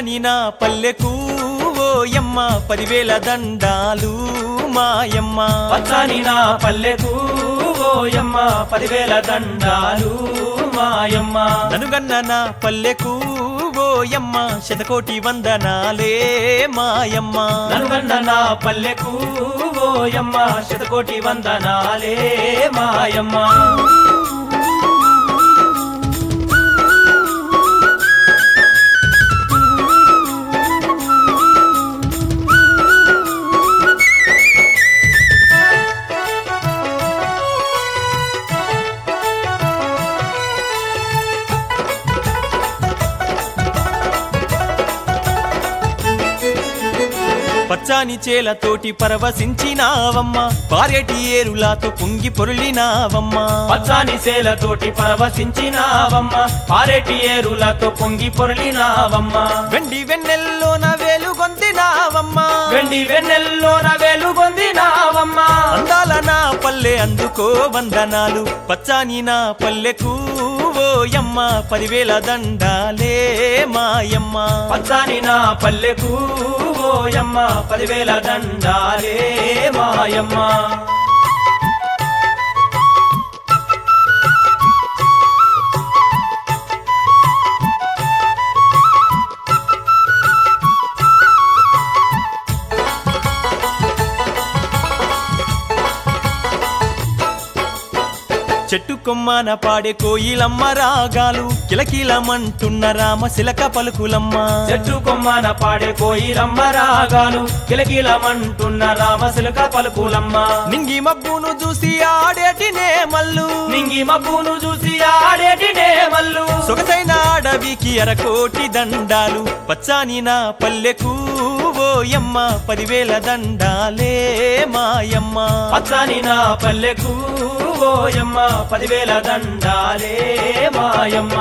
పచ్చాని నా పల్లెకు ఓయమ్మ పదివేల దండాలు మాయమ్మ పచ్చని నా పల్లెకు ఓయమ్మ పదివేల దండాలు మాయమ్మ ననుగన్న నా పల్లెకు ఓయమ్మ శతకోటి వందనాలే మాయమ్మ ననుగన్న నా పల్లెకు ఓయమ్మ శతకోటి వందనాలే మాయమ్మ పచ్చాని చేలతోటి పరవశించినావమ్మ పారేటి ఏరులాతో పొంగి పొరులినావమ్మ పచ్చని సేలతోటి పరవశించినావమ్మ పారేటి ఏరులతో పొంగి పొరలినావమ్మ వెండి వెన్నెల్లోన వేలుగొందినావమ్మ వెండి వెన్నెల్లోన వెలుగొందినావమ్మ అందాల నా పల్లె అందుకో వందనాలు పచ్చాని నా పల్లెకు ఓయమ్మ పదివేల దండాలే మాయమ్మ పచ్చని నా పల్లెకు ఓయమ్మ పదివేల దండాలే మాయమ్మ చెట్టు కొమ్మన పాడే కోయిలమ్మ రాగాలు కిలకిలమంటున్న రామ శిలక పలుకులమ్మ చెట్టు కొమ్మన పాడే కోయిలమ్మ రాగాలు కిలకిలమంటున్న రామశిలక పలుకులమ్మ నింగి మబ్బును చూసి ఆడేటి నేమల్లు నింగి మబ్బును చూసి ఆడేటి నేమల్లు సొగసైన అడవికి అరకోటి దండాలు పచ్చాని నా పల్లెకు ఓయమ్మ పదివేల దండాలే మాయమ్మ పచ్చని నా పల్లెకు ఓయమ్మ పదివేల దండాలే మాయమ్మ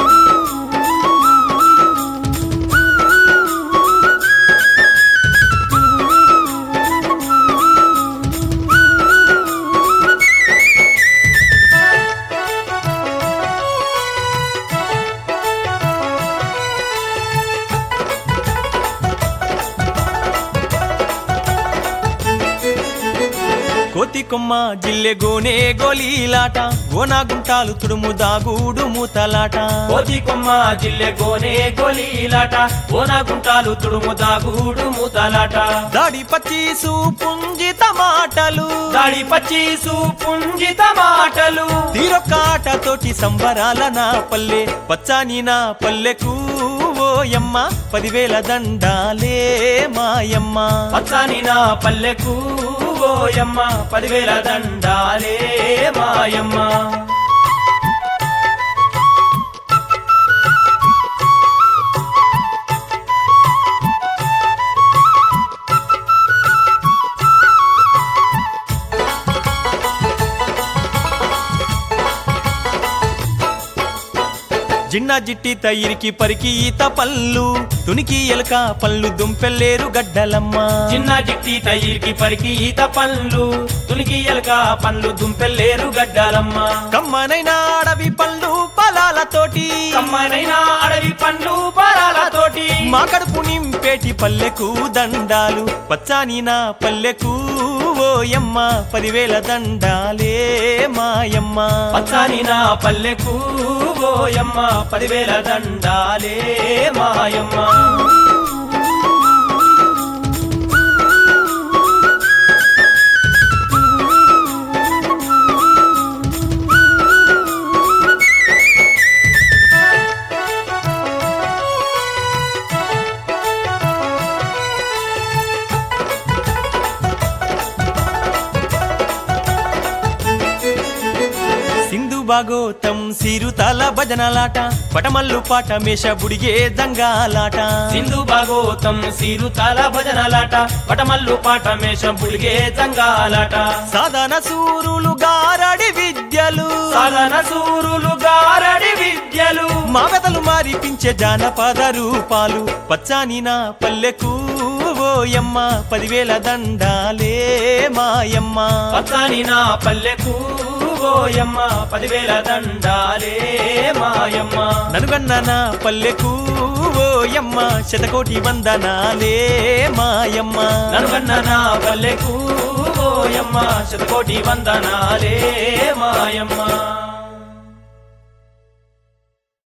కోతి కొమ్మ జిల్లె గోనే గోలీలాట గోనా గుంటాలు తుడుము దాగూడు మూతలాట కోతి కొమ్మ జిల్లె గోనే గొలీలాట ఓన గుంటాలు తుడుము దాగూడు మూతలాట దాడి పచ్చీసు పుంజిత మాటలు దాడి పచ్చీసు పుంజిత మాటలు తీరొక్కాట తోటి సంబరాల నా పల్లె పచ్చాని నా పల్లెకు ఓయమ్మ పదివేల దండాలే మాయమ్మ పచ్చని నా పల్లెకు ఓయమ్మ పదివేల దండాలే మాయమ్మ జిన్న జిట్టి తయిరికి పరికి ఈత పళ్ళు తునికి ఎలక పళ్ళు దుంపెల్లేరు గడ్డలమ్మ చిన్న జిట్టి తయిరికి పరికి ఈత పండ్లు తునికి ఎలక పండ్లు దుంపెల్లేరు గడ్డాలమ్మ కమ్మనైన అడవి పళ్ళు పొలాలతోటి కమ్మనైన అడవి పండ్లు పరాలతోటి మా కడుపు నింపేటి పల్లెకు దండాలు పచ్చాని నా పల్లెకు ఓయమ్మ పదివేల దండాలే మాయమ్మ పచ్చని నా పల్లెకు ఓయమ్మ పదివేల దండాలే మాయమ్మ సింధు భాగోతం సిరుతల భజనలాట పటమల్లు పాట మేష బుడిగే దంగాలాట సింధు భాగోతం సిరుతాల భజనలాట పటమల్లు పాట మేషం పులిగే జంగాలాట సాధన సూరులు గారడి విద్యలు సాధన సూరులు గారడి విద్యలు మాగతలు మారిపించే జానపద రూపాలు పచ్చాని నా పల్లెకు ఓయమ్మ పదివేల దండాలే మాయమ్మ పచ్చని నా పల్లెకు ఓయమ్మ పదివేల దండాలే మాయమ్మ ననుగన్న నా పల్లెకు ఓయమ్మ శతకోటి వందనాలే మాయమ్మ ననుగన్న నా పల్లెకు ఓయమ్మ శతకోటి వందనాలే మాయమ్మ